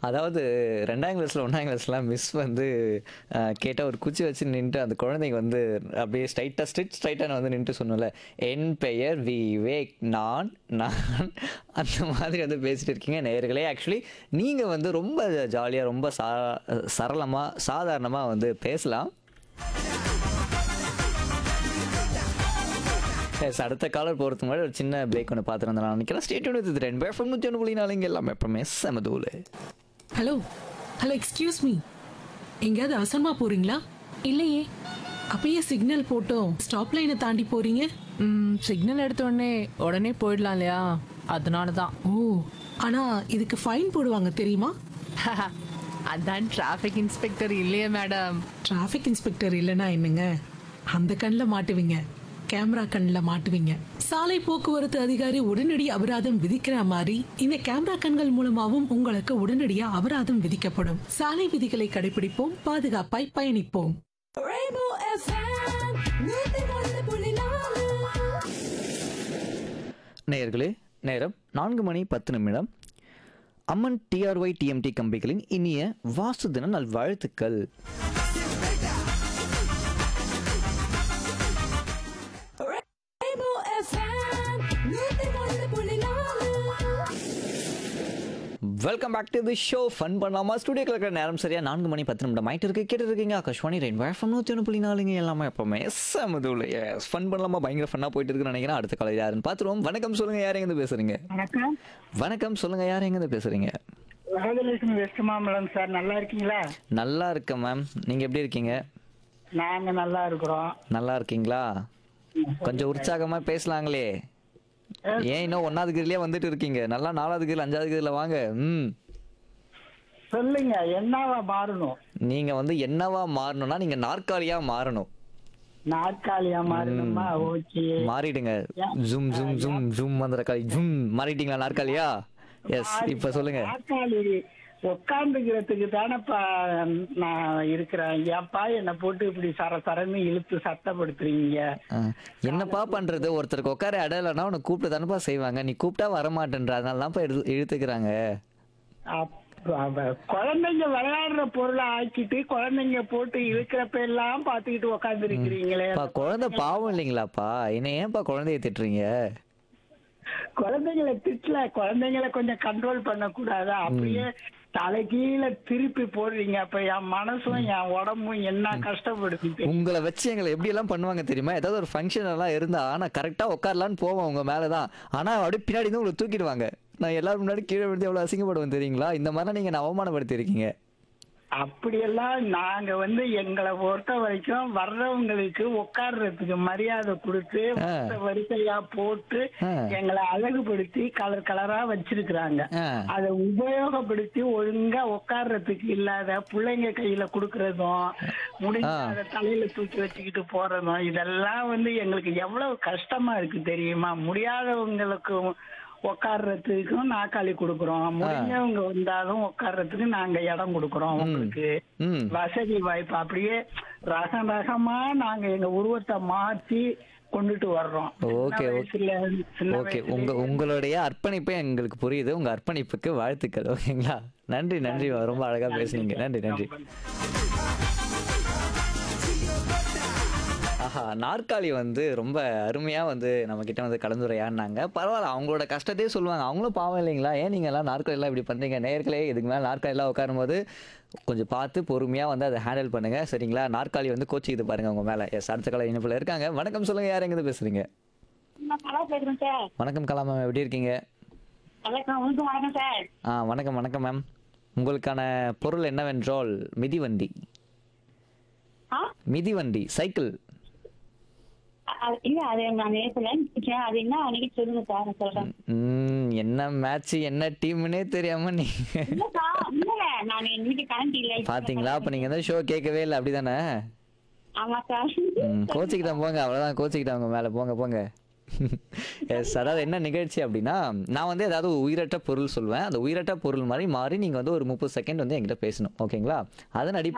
அதாவது 2ஆம் கிளாஸ்ல 1ஆம் கிளாஸ்லாம் மிஸ் வந்து அ கேட்டா ஒரு குச்சி வச்சு நின்னுட்டு அந்த குழந்தைங்க வந்து அப்படியே ஸ்ட்ரைட்டா ஸ்ட்ரிட் ஸ்ட்ரைட்டா வந்து நின்னுட்டு சொன்னோம்ல, "என் பெயர் விவேக். நான் நான்" அந்த மாதிரி வந்து பேசிட்டு இருக்கீங்க நேயர்களே. ஆக்சுவலி நீங்க வந்து ரொம்ப ஜாலியா, ரொம்ப சா சரளமா, சாதாரணமா வந்து பேசலாம். எஸ் அடுத்த காலர் போறதுக்கு முன்னாடி ஒரு சின்ன பிரேக் ஒன்று பார்த்துட்டு நான் நினைக்கிறேன். ஸ்டே டியூன் வித் ரெண்டு பேர் ஃப்ரம் 101.4 இங்க எல்லாமே எப்பவுமே செமதூளு. ஹலோ ஹலோ எக்ஸ்கியூஸ் மீ எங்கேயாவது அவசரமா போறீங்களா இல்லையே அப்பயே சிக்னல் போட்டோம் ஸ்டாப் லைனை தாண்டி போறீங்க ம், சிக்னல் எடுத்த உடனே உடனே போயிடலாம் இல்லையா அதனால தான் ஓ ஆனா இதுக்கு ஃபைன் போடுவாங்க தெரியுமா அதான் டிராஃபிக் இன்ஸ்பெக்டர் இல்லையே மேடம் டிராஃபிக் இன்ஸ்பெக்டர் இல்லைன்னா என்னங்க அந்த கண்ணில் மாட்டுவீங்க கேமரா கண்ணில் மாட்டுவீங்க சாலை போக்குவரத்து அதிகாரி உடனடி அபராதம் விதிக்கிற மாதிரி இந்த கேமரா கண்கள் மூலமாவும் உங்களுக்கு உடனடியா அபராதம் விதிக்கப்படும் சாலை விதிகளை கடைபிடிப்போம் பாதுகாப்பாய் பயணிப்போம் Rainbow FM, நூத்தி ஒன்று புள்ளி நாலு. நேயர்களே நேரம் நான்கு மணி பத்து நிமிடம் அம்மன் டிஆர்ஒய் டிஎம்டி கம்பிகளின் இனிய வாசு தின நல்வாழ்த்துக்கள் Rainbow FM, நூத்தி ஒன்று புள்ளி நாலு. Welcome back to the show fun பண்ணலாமா ஸ்டுடியோக்கு இருக்கிற நேரம் சரியா நான்கு மணி பத்து நிமிடம் ஆயிட்டு இருக்கு கேட்டு இருக்கீங்க ஆகாஷ்வாணி ரெயின் வேஃபம் நூற்றி ஒன்று புள்ளி நாலுங்க எல்லாமே எப்பவுமே செமதுல எஸ் ஃபன் பண்ணலாமா பயங்கர ஃபன்னாக போயிட்டு இருக்குன்னு நினைக்கிறேன் அடுத்த காலையில் யாருன்னு பார்த்துருவோம் வணக்கம் சொல்லுங்க யார் எங்கேருந்து பேசுறீங்க வணக்கம் வணக்கம் சொல்லுங்க யார் எங்கேருந்து பேசுறீங்க ராஜலட்சுமி வெஸ்ட் மாம்பலம் சார் நல்லா இருக்கீங்களா நல்லா இருக்கேன் மேம் நீங்கள் எப்படி இருக்கீங்க நாங்க நல்லா இருக்கிறோம் நல்லா இருக்கீங்களா கொஞ்சம் உற்சாகமா பேசலாங்களே ஏன் இன்னும் ஒன்னாவது கிரிலே வந்துட்டு இருக்கீங்க நல்லா நாலாவது கிரில் அஞ்சாவது கிரில வாங்க ம் சொல்லுங்க என்னவா மாறணும் நீங்க வந்து என்னவா மாறணும்னா நீங்க நாற்காலியா மாறணும் நாற்காலியா மாறணுமா ஓகே மாறிடுங்க ஜூம் ஜூம் ஜூம் ஜூம் அந்த காலி ஜூம் மாறிட்டீங்களா நாற்காலியா எஸ் இப்ப சொல்லுங்க நாற்காலி உட்காந்துக்கிறதுக்கு தானப்பா நான் இருக்கிறேன் ஏப்பா என்னை போட்டு இப்படி சர சரன்னு இழுத்து சத்தப்படுத்துறீங்க ஆ, என்னப்பா பண்றது ஒருத்தருக்கு உட்கார இடம் இல்லைன்னா உன்னை கூப்பிட்டு தானப்பா செய்வாங்க நீ கூப்பிட்டா வரமாட்டேன்ற அதனால தான்ப்பா இழு இழுத்துக்கிறாங்க அப்ப- அவ- குழந்தைங்க விளையாடுற பொருளை ஆக்கிட்டு குழந்தைங்க போட்டு இழுக்கிறப்ப எல்லாம் பாத்துக்கிட்டு உட்கார்ந்து இருக்கிறீங்களே பா குழந்தை பாவம் இல்லைங்களாப்பா என்ன ஏன்ப்பா குழந்தைய திட்டுறீங்க குழந்தைங்களை திட்டல குழந்தைங்களை கொஞ்சம் கண்ட்ரோல் பண்ண கூடாதா அப்படியே தலைகீழ திருப்பி போடுறீங்க அப்ப என் மனசும் என் உடம்பும் என்ன கஷ்டப்படுது தெரியுமா? உங்களை வச்சு எங்களை எப்படி எல்லாம் பண்ணுவாங்க தெரியுமா ஏதாவது ஒரு ஃபங்க்ஷன் எல்லாம் இருந்தா நான் கரெக்டா உட்காரலான்னு போவேன் உங்க மேலதான் ஆனா அப்படியே பின்னாடி இருந்து உங்களை தூக்கிடுவாங்க நான் எல்லாரும் முன்னாடி கீழே விழுந்து எவ்வளவு அசிங்கப்படுவேன் தெரியுங்களா இந்த மாதிரி நீங்க நான் அவமானப்படுத்தி இருக்கீங்க அப்படியெல்லாம் நாங்க வந்து எங்களை பொறுத்த வரைக்கும் வர்றவங்களுக்கு உட்கார்றதுக்கு மரியாதை கொடுத்து ஆ. வரிசை வரிசையா போட்டு ஆ. எங்களை அழகுபடுத்தி கலர் கலரா வச்சிருக்கிறாங்க ஆ. அதை உபயோகப்படுத்தி ஒழுங்கா உட்கார்றதுக்கு இல்லாத பிள்ளைங்க கையில குடுக்கறதும் முடிஞ்ச ஆ. அதை தலையில தூக்கி வச்சுக்கிட்டு போறதும் இதெல்லாம் வந்து எங்களுக்கு எவ்வளவு கஷ்டமா இருக்கு தெரியுமா முடியாதவங்களுக்கு உட்கார்றதுக்கும் நாக்காளி கொடுக்கறோம் முடிஞ்சவங்க வந்தாலும் உட்கார்றதுக்கு நாங்க இடம் கொடுக்கறோம் உங்களுக்கு ம் வசதி வாய்ப்பு அப்படியே ரகம் ரகமா நாங்க எங்க உருவத்தை மாத்தி கொண்டுட்டு வர்றோம் ஓகே, சின்ன ஓகே. வயசுல சின்ன ஓகே வயசுல உங்க உங்களுடைய அர்ப்பணிப்பு எங்களுக்கு புரியுது உங்க அர்ப்பணிப்புக்கு வாழ்த்துக்கள் ஓகேங்களா நன்றி நன்றி ரொம்ப அழகா பேசுனீங்க நன்றி நன்றி ஆஹா நாற்காலி வந்து ரொம்ப அருமையா வந்து நம்ம கிட்ட வந்து கலந்துரையாடினாங்க பரவாயில்ல அவங்களோட கஷ்டத்தையே சொல்லுவாங்க அவங்களும் பாவம் இல்லைங்களா ஏன் நீங்க எல்லாம் நாற்காலி எல்லாம் இப்படி பண்றீங்க நேர்களே இதுக்கு மேல நாற்காலி எல்லாம் உட்காரும்போது கொஞ்சம் பார்த்து பொறுமையா வந்து அதை ஹேண்டில் பண்ணுங்க சரிங்களா நாற்காலி வந்து கோச்சிக்குது பாருங்க உங்க மேல எஸ் அடுத்த கால இணைப்புல இருக்காங்க வணக்கம் சொல்லுங்க யார் எங்க பேசுறீங்க நான் நல்லா பேசுறேன் சார் வணக்கம் கலா மேம் எப்படி இருக்கீங்க வணக்கம் உனக்கும் வணக்கம் சார் ஆ வணக்கம் வணக்கம் மேம் உங்களுக்கான பொருள் என்னவென்றால் மிதிவண்டி ஆ மிதிவண்டி சைக்கிள் அ- அ- இல்ல அது நான் நேரத்துல அது என்ன அன்னைக்கு சொல்லுங்க சார் நான் சொல்றேன் ம், என்ன மேட்ச் என்ன டீம்னே தெரியாம நீங்க இல்ல சார் இல்ல நான் எங்க வீட்டு கரண்ட் இல்ல பாத்தீங்களா அப்ப நீங்க வந்து ஷோ கேட்கவே இல்லை அப்படிதானே ஆமா சார் ம், கோச்சிக்கிட்டேன் போங்க அவ்வளவுதான் கோச்சிக்கிட்டேன் உங்க மேல போங்க போங்க எஸ் அதாவது என்ன நிகழ்ச்சி அப்படின்னா நான் வந்து ஏதாவது ஒரு உயிரற்ற பொருள் சொல்வேன் அந்த உயிரற்ற பொருள் மாதிரி மாறி நீங்க வந்து ஒரு முப்பது செகண்ட் வந்து என்கிட்ட பேசணும் ஓகேங்களா அதன் அடிப்படையில்